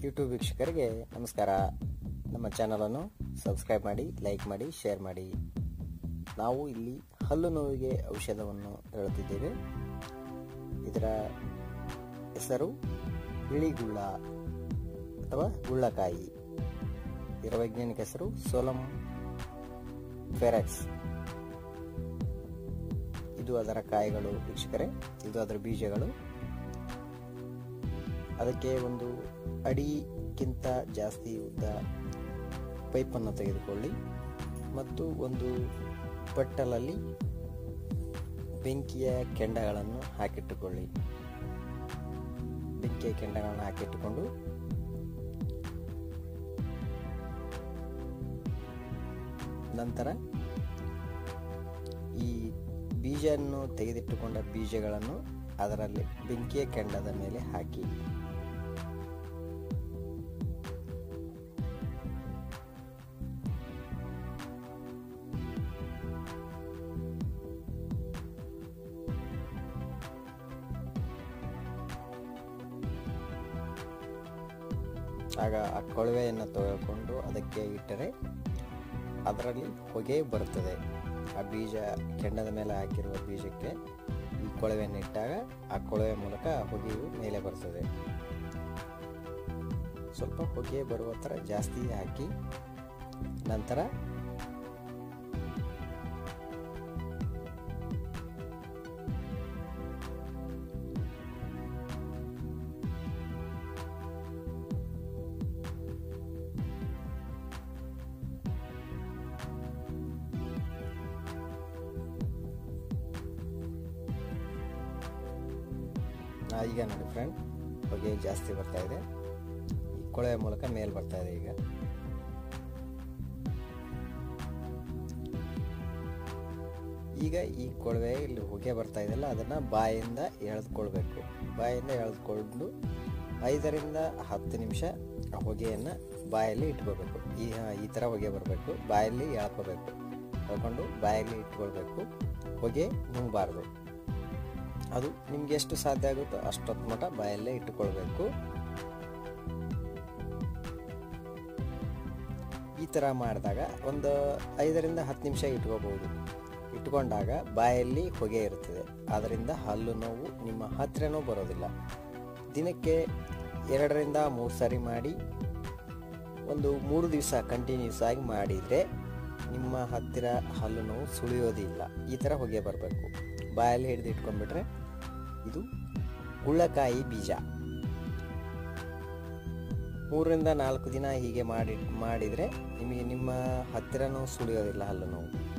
YouTube ವೀಕ್ಷಕರಿಗೆ ನಮಸ್ಕಾರ ನಮ್ಮ ಚಾನಲನ್ನು ಸಬ್ಸ್ಕ್ರೈಬ್ ಮಾಡಿ ಲೈಕ್ ಮಾಡಿ ಶೇರ್ ಮಾಡಿ ನಾವು ಇಲ್ಲಿ ಹಲ್ಲು ನೋವಿಗೆ ಔಷಧವನ್ನು ಹೇಳುತ್ತಿದ್ದೇವೆ ಇದರ ಹೆಸರು ಬಿಳಿಗುಳ್ಳ ಅಥವಾ ಗುಳ್ಳಕಾಯಿ ಇದರ ವೈಜ್ಞಾನಿಕ ಹೆಸರು ಸೋಲಂ ಫೆರೆಕ್ಸ್ ಇದು ಅದರ ಕಾಯಿಗಳು ವೀಕ್ಷಕರೇ ಇದು ಅದರ ಬೀಜಗಳು ಅದಕ್ಕೆ ಒಂದು ಅಡಿಗಿಂತ ಜಾಸ್ತಿ ಉದ್ದ ಪೈಪನ್ನು ತೆಗೆದುಕೊಳ್ಳಿ ಮತ್ತು ಒಂದು ಬಟ್ಟಲಲ್ಲಿ ಬೆಂಕಿಯ ಕೆಂಡಗಳನ್ನು ಹಾಕಿಟ್ಟುಕೊಳ್ಳಿ ಬೆಂಕಿಯ ಕೆಂಡಗಳನ್ನು ಹಾಕಿಟ್ಟುಕೊಂಡು ನಂತರ ಈ ಬೀಜವನ್ನು ತೆಗೆದಿಟ್ಟುಕೊಂಡ ಬೀಜಗಳನ್ನು ಅದರಲ್ಲಿ ಬೆಂಕಿಯ ಕೆಂಡದ ಮೇಲೆ ಹಾಕಿ ಆಗ ಆ ಕೊಳವೆಯನ್ನು ತೆಗೆದುಕೊಂಡು ಅದಕ್ಕೆ ಇಟ್ಟರೆ ಅದರಲ್ಲಿ ಹೊಗೆ ಬರುತ್ತದೆ ಆ ಬೀಜ ಕೆಂಡದ ಮೇಲೆ ಹಾಕಿರುವ ಬೀಜಕ್ಕೆ ಈ ಕೊಳವೆಯನ್ನು ಇಟ್ಟಾಗ ಆ ಕೊಳವೆ ಮೂಲಕ ಹೊಗೆಯು ಮೇಲೆ ಬರ್ತದೆ ಸ್ವಲ್ಪ ಹೊಗೆ ಬರುವ ಥರ ಜಾಸ್ತಿ ಹಾಕಿ ನಂತರ ಈಗ ನೋಡಿ ಫ್ರೆಂಡ್ ಹೊಗೆ ಜಾಸ್ತಿ ಬರ್ತಾ ಇದೆ ಈ ಕೊಳವೆ ಮೂಲಕ ಮೇಲ್ ಬರ್ತಾ ಇದೆ ಈಗ ಈಗ ಈ ಕೊಳವೆ ಇಲ್ಲಿ ಹೊಗೆ ಬರ್ತಾ ಇದೆಯಲ್ಲ ಅದನ್ನು ಬಾಯಿಂದ ಎಳೆದುಕೊಳ್ಬೇಕು ಬಾಯಿಂದ ಎಳೆದುಕೊಂಡು ಐದರಿಂದ ಹತ್ತು ನಿಮಿಷ ಆ ಹೊಗೆಯನ್ನು ಬಾಯಲ್ಲಿ ಇಟ್ಕೋಬೇಕು ಈ ಈ ಥರ ಹೊಗೆ ಬರಬೇಕು ಬಾಯಲ್ಲಿ ಎಳ್ಕೋಬೇಕು ಎಳ್ಕೊಂಡು ಬಾಯಲ್ಲಿ ಇಟ್ಕೊಳ್ಬೇಕು ಹೊಗೆ ನುಂಗಬಾರ್ದು ಅದು ನಿಮ್ಗೆ ಎಷ್ಟು ಸಾಧ್ಯ ಆಗುತ್ತೋ ಅಷ್ಟೊತ್ತು ಮಟ್ಟ ಬಾಯಲ್ಲೇ ಇಟ್ಟುಕೊಳ್ಬೇಕು ಈ ಥರ ಮಾಡಿದಾಗ ಒಂದು ಐದರಿಂದ ಹತ್ತು ನಿಮಿಷ ಇಟ್ಕೋಬಹುದು ಇಟ್ಕೊಂಡಾಗ ಬಾಯಲ್ಲಿ ಹೊಗೆ ಇರುತ್ತದೆ ಅದರಿಂದ ಹಲ್ಲು ನೋವು ನಿಮ್ಮ ಹತ್ತಿರನೂ ಬರೋದಿಲ್ಲ ದಿನಕ್ಕೆ ಎರಡರಿಂದ ಮೂರು ಸಾರಿ ಮಾಡಿ ಒಂದು ಮೂರು ದಿವಸ ಕಂಟಿನ್ಯೂಸ್ ಆಗಿ ಮಾಡಿದರೆ ನಿಮ್ಮ ಹತ್ತಿರ ಹಲ್ಲು ನೋವು ಸುಳಿಯೋದಿಲ್ಲ ಈ ಥರ ಹೊಗೆ ಬರಬೇಕು ಬಾಯಲ್ಲಿ ಹಿಡಿದು ಇಟ್ಕೊಂಡ್ಬಿಟ್ರೆ ಇದು ಗುಳ್ಳಕಾಯಿ ಬೀಜ ಮೂರರಿಂದ ನಾಲ್ಕು ದಿನ ಹೀಗೆ ಮಾಡಿ ಮಾಡಿದರೆ ನಿಮಗೆ ನಿಮ್ಮ ಹತ್ತಿರನೂ ಸುಳಿಯೋದಿಲ್ಲ ಹಲ್ಲು ನೋವು